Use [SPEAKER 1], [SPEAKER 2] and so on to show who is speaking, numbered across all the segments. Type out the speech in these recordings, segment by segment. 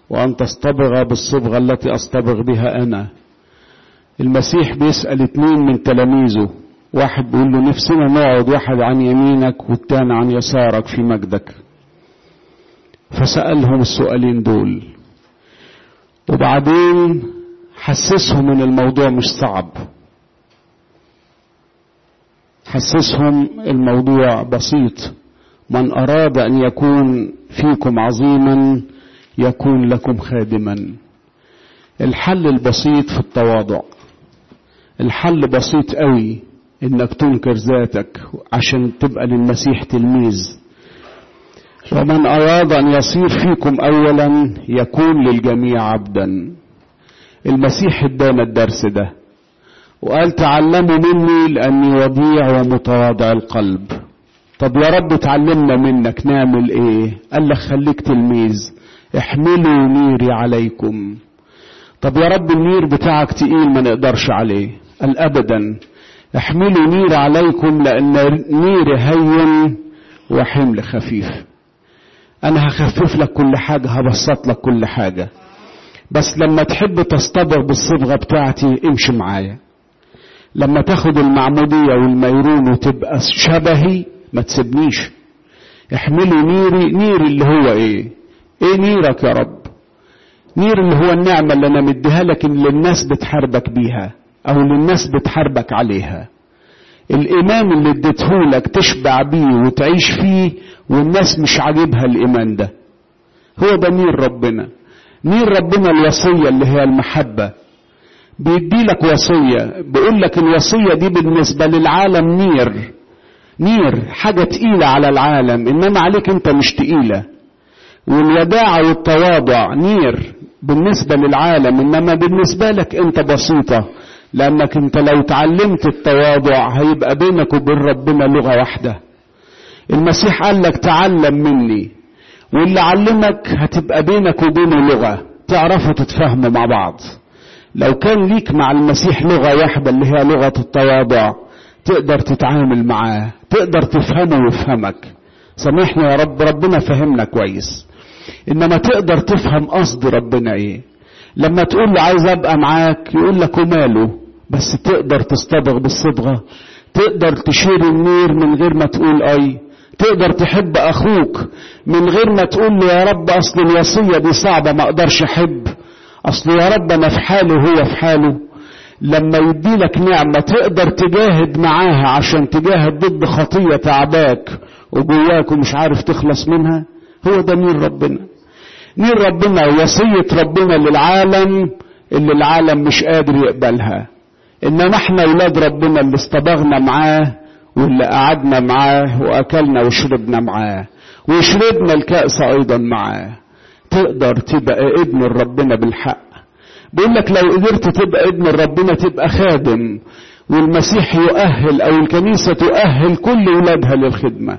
[SPEAKER 1] وأن تصطبغ بالصبغة التي أصطبغ بها أنا المسيح بيسأل اتنين من تلاميذه واحد بيقول له نفسنا نقعد واحد عن يمينك والتاني عن يسارك في مجدك فسألهم السؤالين دول وبعدين حسسهم ان الموضوع مش صعب حسسهم الموضوع بسيط من اراد ان يكون فيكم عظيما يكون لكم خادما الحل البسيط في التواضع الحل بسيط قوي انك تنكر ذاتك عشان تبقى للمسيح تلميذ ومن اراد ان يصير فيكم اولا يكون للجميع عبدا المسيح ادانا الدرس ده وقال تعلموا مني لاني وديع ومتواضع القلب طب يا رب تعلمنا منك نعمل ايه قال لك خليك تلميذ احملوا نيري عليكم طب يا رب النير بتاعك تقيل ما نقدرش عليه قال ابدا احملوا نير عليكم لان نير هين وحمل خفيف انا هخفف لك كل حاجة هبسط لك كل حاجة بس لما تحب تصطبغ بالصبغة بتاعتي امشي معايا لما تاخد المعمودية والميرون وتبقى شبهي ما تسيبنيش احملوا نيري نيري اللي هو ايه ايه نيرك يا رب نير اللي هو النعمة اللي انا مديها لك اللي الناس بتحاربك بيها او اللي الناس بتحاربك عليها الايمان اللي اديتهولك تشبع بيه وتعيش فيه والناس مش عاجبها الايمان ده هو ده نير ربنا نير ربنا الوصية اللي هي المحبة بيدي لك وصية بيقول لك الوصية دي بالنسبة للعالم نير نير حاجة تقيلة على العالم إنما عليك أنت مش تقيلة والوداعة والتواضع نير بالنسبة للعالم إنما بالنسبة لك أنت بسيطة لأنك أنت لو تعلمت التواضع هيبقى بينك وبين ربنا لغة واحدة المسيح قال لك تعلم مني واللي علمك هتبقى بينك وبينه لغة تعرفوا تتفاهموا مع بعض لو كان ليك مع المسيح لغة واحدة اللي هي لغة التواضع تقدر تتعامل معاه تقدر تفهمه ويفهمك سامحنا يا رب ربنا فهمنا كويس انما تقدر تفهم قصد ربنا ايه لما تقول له عايز ابقى معاك يقول لك وماله بس تقدر تصطبغ بالصبغة تقدر تشير النير من غير ما تقول اي تقدر تحب اخوك من غير ما تقول له يا رب اصل الوصية دي صعبة ما اقدرش احب اصل يا رب انا في حاله وهو في حاله لما يدي لك نعمة تقدر تجاهد معاها عشان تجاهد ضد خطية تعباك وجواك ومش عارف تخلص منها هو ده نير ربنا نير ربنا وصية ربنا للعالم اللي العالم مش قادر يقبلها انما احنا اولاد ربنا اللي اصطبغنا معاه واللي قعدنا معاه واكلنا وشربنا معاه وشربنا الكأس ايضا معاه تقدر تبقى ابن ربنا بالحق بيقول لك لو قدرت تبقى ابن ربنا تبقى خادم والمسيح يؤهل او الكنيسة تؤهل كل ولادها للخدمة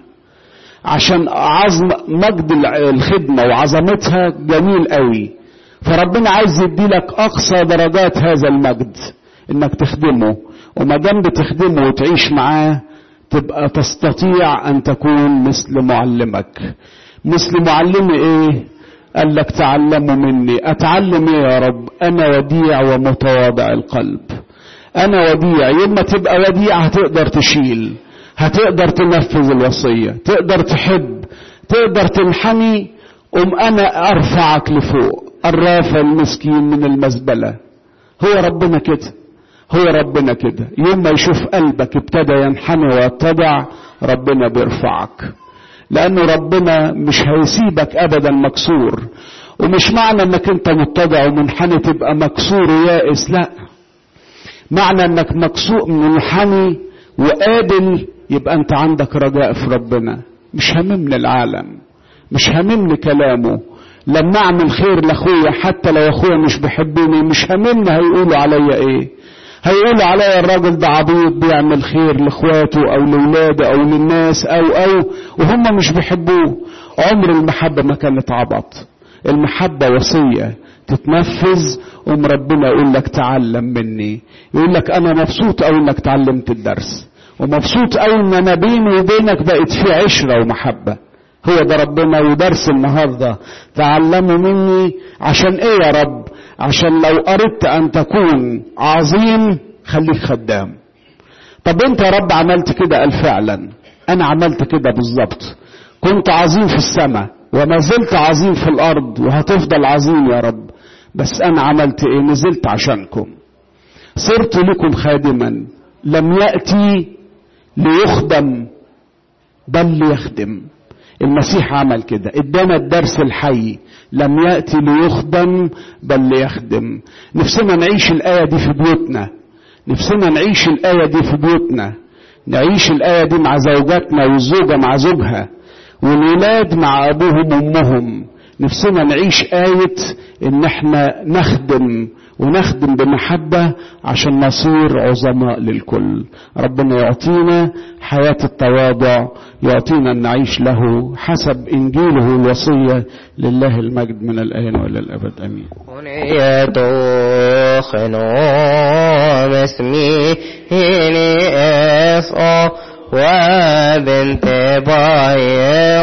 [SPEAKER 1] عشان عظم مجد الخدمة وعظمتها جميل قوي فربنا عايز يدي لك اقصى درجات هذا المجد انك تخدمه وما دام بتخدمه وتعيش معاه تبقى تستطيع ان تكون مثل معلمك مثل معلمي ايه قال لك تعلموا مني اتعلم ايه يا رب انا وديع ومتواضع القلب انا وديع يوم ما تبقى وديع هتقدر تشيل هتقدر تنفذ الوصية تقدر تحب تقدر تنحني ام انا ارفعك لفوق الرافع المسكين من المزبلة هو ربنا كده هو ربنا كده يوم ما يشوف قلبك ابتدى ينحني ويتضع ربنا بيرفعك لانه ربنا مش هيسيبك ابدا مكسور ومش معنى انك انت متضع ومنحني تبقى مكسور ويائس لا معنى انك مكسور منحني وقابل يبقى انت عندك رجاء في ربنا مش هممني العالم مش هممني كلامه لما اعمل خير لاخويا حتى لو اخويا مش بيحبني مش هممني هيقولوا عليا ايه هيقولوا عليا الراجل ده عبيط بيعمل خير لاخواته او لاولاده او للناس او او وهم مش بيحبوه عمر المحبه ما كانت عبط المحبه وصيه تتنفذ ام ربنا يقول لك تعلم مني يقول لك انا مبسوط قوي انك تعلمت الدرس ومبسوط قوي ان انا بيني وبينك بقت في عشره ومحبه هو ده ربنا ودرس النهارده تعلموا مني عشان ايه يا رب عشان لو اردت ان تكون عظيم خليك خدام طب انت يا رب عملت كده قال فعلا انا عملت كده بالظبط كنت عظيم في السماء وما زلت عظيم في الارض وهتفضل عظيم يا رب بس انا عملت ايه نزلت عشانكم صرت لكم خادما لم ياتي ليخدم بل ليخدم المسيح عمل كده ادانا الدرس الحي لم ياتي ليخدم بل ليخدم نفسنا نعيش الايه دي في بيوتنا نفسنا نعيش الايه دي في بيوتنا نعيش الايه دي مع زوجاتنا والزوجه مع زوجها والولاد مع ابوهم وامهم نفسنا نعيش آية إن إحنا نخدم ونخدم بمحبة عشان نصير عظماء للكل ربنا يعطينا حياة التواضع يعطينا أن نعيش له حسب إنجيله الوصية لله المجد من الآن وإلى الأبد أمين
[SPEAKER 2] خنوم اسمي هني اسقى وبنت باي